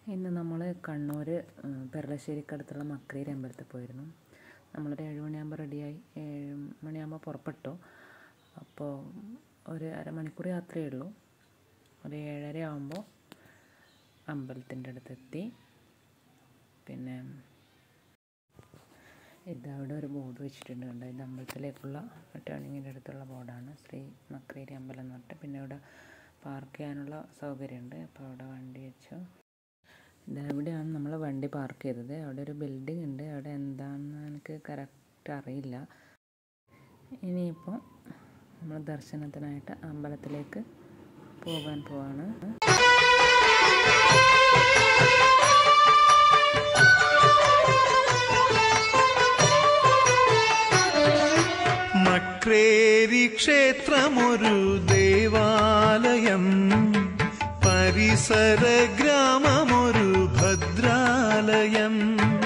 ഇന്ന് നമ്മൾ കണ്ണൂർ പെരളശ്ശേരിക്കടുത്തുള്ള മക്രീരി അമ്പലത്തിൽ പോയിരുന്നു നമ്മളൊരു ഏഴ് മണിയാകുമ്പോൾ റെഡിയായി ഏഴ് മണിയാകുമ്പോൾ പുറപ്പെട്ടു അപ്പോൾ ഒരു അരമണിക്കൂർ യാത്രയേ ഉള്ളൂ ഒരു ഏഴര ആകുമ്പോൾ അമ്പലത്തിൻ്റെ അടുത്തെത്തി പിന്നെ ഇതവിടെ ഒരു ബോർഡ് വെച്ചിട്ടുണ്ട് കണ്ടോ ഇത് അമ്പലത്തിലേക്കുള്ള ടേണിങ്ങിൻ്റെ അടുത്തുള്ള ബോർഡാണ് ശ്രീ മക്രീരി അമ്പലം എന്ന് പറഞ്ഞിട്ട് പിന്നെ ഇവിടെ പാർക്ക് ചെയ്യാനുള്ള സൗകര്യമുണ്ട് അപ്പോൾ അവിടെ വണ്ടി വെച്ചു ഇതെവിടെയാണ് നമ്മൾ വണ്ടി പാർക്ക് ചെയ്തത് അവിടെ ഒരു ബിൽഡിംഗ് ഉണ്ട് അവിടെ എന്താണെന്ന് എനിക്ക് കറക്റ്റ് അറിയില്ല ഇനിയിപ്പോൾ നമ്മൾ ദർശനത്തിനായിട്ട് അമ്പലത്തിലേക്ക് പോകാൻ പോവാണ് മക്രേരി ക്ഷേത്രമൊരു ദേവാലയം പരിസര ഗ്രാമമൊരു ഭദ്രാലയം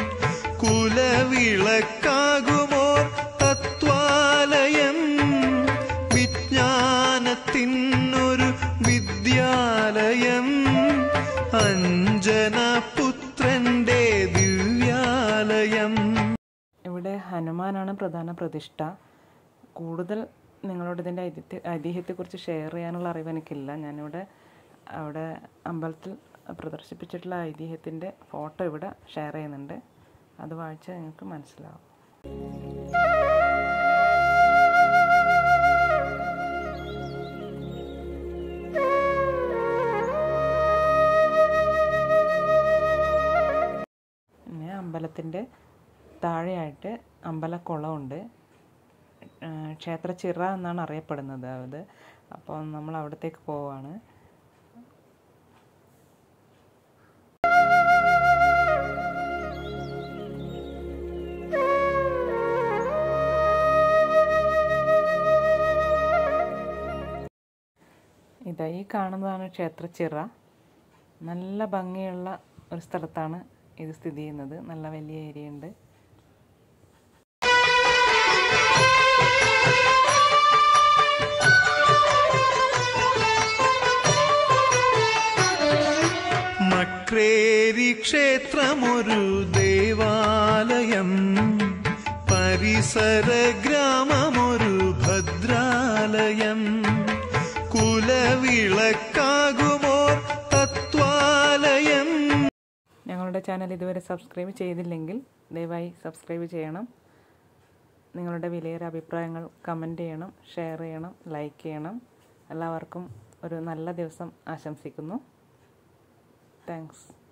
കുലവിളക്കാകുമോർ തത്വാലയം വിജ്ഞാനത്തിനൊരു വിദ്യാലയം അഞ്ജനപുത്രന്റെ ദിവ്യാലയം ഇവിടെ ഹനുമാനാണ് പ്രധാന പ്രതിഷ്ഠ കൂടുതൽ നിങ്ങളോട് ഇതിൻ്റെ ഐതിഹ്യ ഐതിഹ്യത്തെക്കുറിച്ച് ഷെയർ ചെയ്യാനുള്ള അറിവ് എനിക്കില്ല ഞാനിവിടെ അവിടെ അമ്പലത്തിൽ പ്രദർശിപ്പിച്ചിട്ടുള്ള ഐതിഹ്യത്തിൻ്റെ ഫോട്ടോ ഇവിടെ ഷെയർ ചെയ്യുന്നുണ്ട് അത് വായിച്ചാൽ നിങ്ങൾക്ക് മനസ്സിലാവും പിന്നെ അമ്പലത്തിൻ്റെ താഴെയായിട്ട് അമ്പലക്കുളമുണ്ട് ക്ഷേത്ര ചിറ എന്നാണ് അറിയപ്പെടുന്നത് അത് അപ്പോൾ നമ്മൾ അവിടത്തേക്ക് പോവാണ് ഇതാ ഈ കാണുന്നതാണ് ക്ഷേത്രച്ചിറ നല്ല ഭംഗിയുള്ള ഒരു സ്ഥലത്താണ് ഇത് സ്ഥിതി ചെയ്യുന്നത് നല്ല വലിയ ഏരിയ ഉണ്ട് മക്രേരി ക്ഷേത്രമൊരു ദേവാലയം പരിസര ഗ്രാമമൊരു ഭദ്രാലയം കുലവിളക്കാകുമോർ തത്വാലയം ഞങ്ങളുടെ ചാനൽ ഇതുവരെ സബ്സ്ക്രൈബ് ചെയ്തില്ലെങ്കിൽ ദയവായി സബ്സ്ക്രൈബ് ചെയ്യണം നിങ്ങളുടെ വിലയേറെ അഭിപ്രായങ്ങൾ കമൻറ്റ് ചെയ്യണം ഷെയർ ചെയ്യണം ലൈക്ക് ചെയ്യണം എല്ലാവർക്കും ഒരു നല്ല ദിവസം ആശംസിക്കുന്നു താങ്ക്സ്